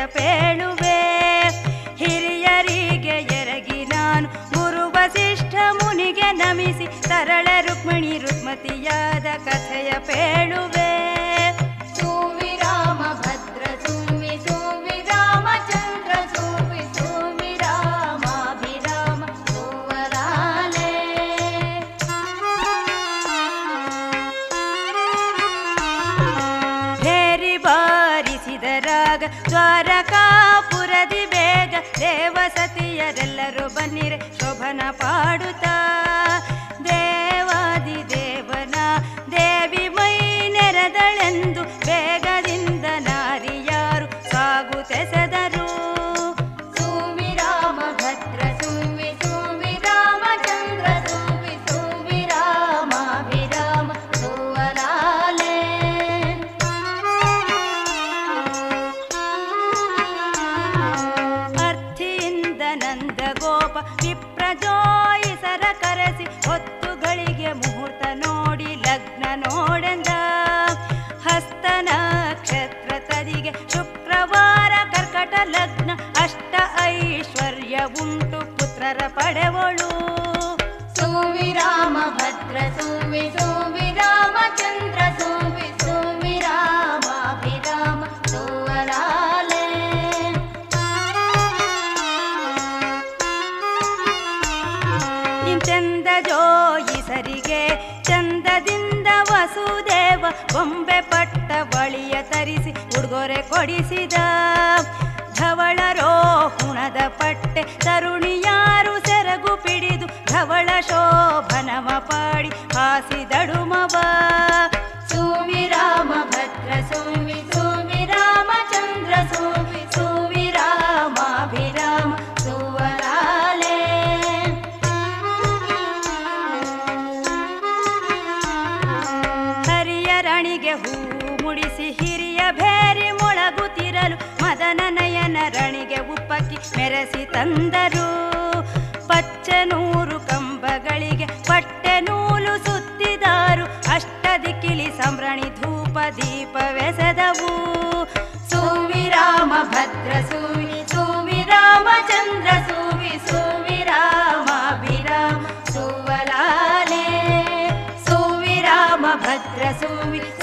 ಪೇಳುವೆ ಹಿರಿಯರಿಗೆ ಎರಗಿ ನಾನು ಗುರು ವಸಿಷ್ಠ ಮುನಿಗೆ ನಮಿಸಿ ತರಳ ರುಕ್ಮಿಣಿ ರುಕ್ಮತಿಯಾದ ಕಥೆಯ ಪೇಳುವೆ ಸುವಿರಾಮ ಭದ್ರ ಸುವಿ ಸುವಿರಾಮ ಚಂದ್ರ ಸುವಿ ಸುವಿರಾಮಾಭಿರಾಮ ಸುವರಾಲೆ ಭೇರಿ ಬಾರಿಸಿದರಾಗ ದ್ವಾರಕಾಪುರದಿ ಬೇಗ ದೇವಸತಿಯರೆಲ್ಲರೂ ಬನ್ನಿರೆ ಶೋಭನ ಪಾಡುತ್ತಾ ದೇವಾದಿ ದೇವನ ದೇವಿ ಮೈ ನೆರೆದಳೆಂದು ಬೇಗದಿಂದ ನಾರಿಯಾರು ಸಾಗುತೆಸೆದರು ಸುವಿರಾಮ ಭದ್ರ ಸುವಿ ಸುವಿರಾಮ ಚಂದ್ರ ಸುವಿ ಸುವಿರಾಮಾಭಿರಾಮ ಸುವರಾಲೆ ಅರ್ಥಿಯಿಂದ ನಂದ ಗೋಪ ವಿಪ್ರಜೋಯಿಸರ ಕರೆಸಿ ಹೊತ್ತುಗಳಿಗೆ ಮುಹೂರ್ತ ನೋಡಿ ಲಗ್ನ ನೋಡೆಂದ ಹಸ್ತ ನಕ್ಷತ್ರ ತದಿಗೆ ಶುಕ್ರವಾರ ಕರ್ಕಟ ಲಗ್ನ ಅಷ್ಟ ಐಶ್ವರ್ಯ ಉಂಟು ಪುತ್ರರ ಪಡೆವಳು ಸುವಿರಾಮ ಭದ್ರ ಸುವಿ ಸುವಿರಾಮ ಚಂದ್ರ ಸುವಿ ಸುವಿರಾಮಾಭಿರಾಮ ಸುವರಾಲೆ ಇಂತೆಂದ ಜೋಯಿಸರಿಗೆ ಚಂದದಿಂದ ವಸುದೇವ ಬೊಂಬೆ ಪಟ್ಟ ಬಳಿಯ ತರಿಸಿ ಉಡುಗೊರೆ ಕೊಡಿಸಿದ ಧವಳ ರೋಹುಣದ ಪಟ್ಟೆ ತರುಣಿಯಾರು ಸೆರಗು ಪಿಡಿದು ಧವಳ ಶೋಭನವ ಪಾಡಿ ಹಾಸಿದಳು ಮವ ಸುವಿರಾಮ ಭದ್ರ ಸುವಿ ಸುವಿರಾಮ ಚಂದ್ರ ಸುವಿ ಸುವಿರಾಮಾಭಿರಾಮ ಸುವರಾಲೆ ಹರಿಯರಣಿಗೆ ಹೂ ಮುಡಿಸಿ ಹಿರಿಯ ಭೇರಿ ಮೊಳಗುತ್ತಿರಲು ಮದನ ನಯನ ರಣಿಗೆ ಉಪ್ಪಕ್ಕಿ ಮೆರೆಸಿ ತಂದರು ಪಚ್ಚನೂರು ಕಂಬಗಳಿಗೆ ಪಟ್ಟೆ ನೂಲು ಸುತ್ತಿದಾರು ಅಷ್ಟ ದಿಕ್ಕಿಲಿ ಸಂಭ್ರಣಿ ಧೂಪ ದೀಪವೆಸೆದವು ಸುವಿರಾಮ ಭದ್ರ ಸುವಿ ಸುವಿರಾಮ ಚಂದ್ರ ಸುವಿ ಸುವಿರಾಮಾಭಿರಾಮ ಸುವಲಾಲೆ ಸುವಿರಾಮ ಭದ್ರ ಸುವಿ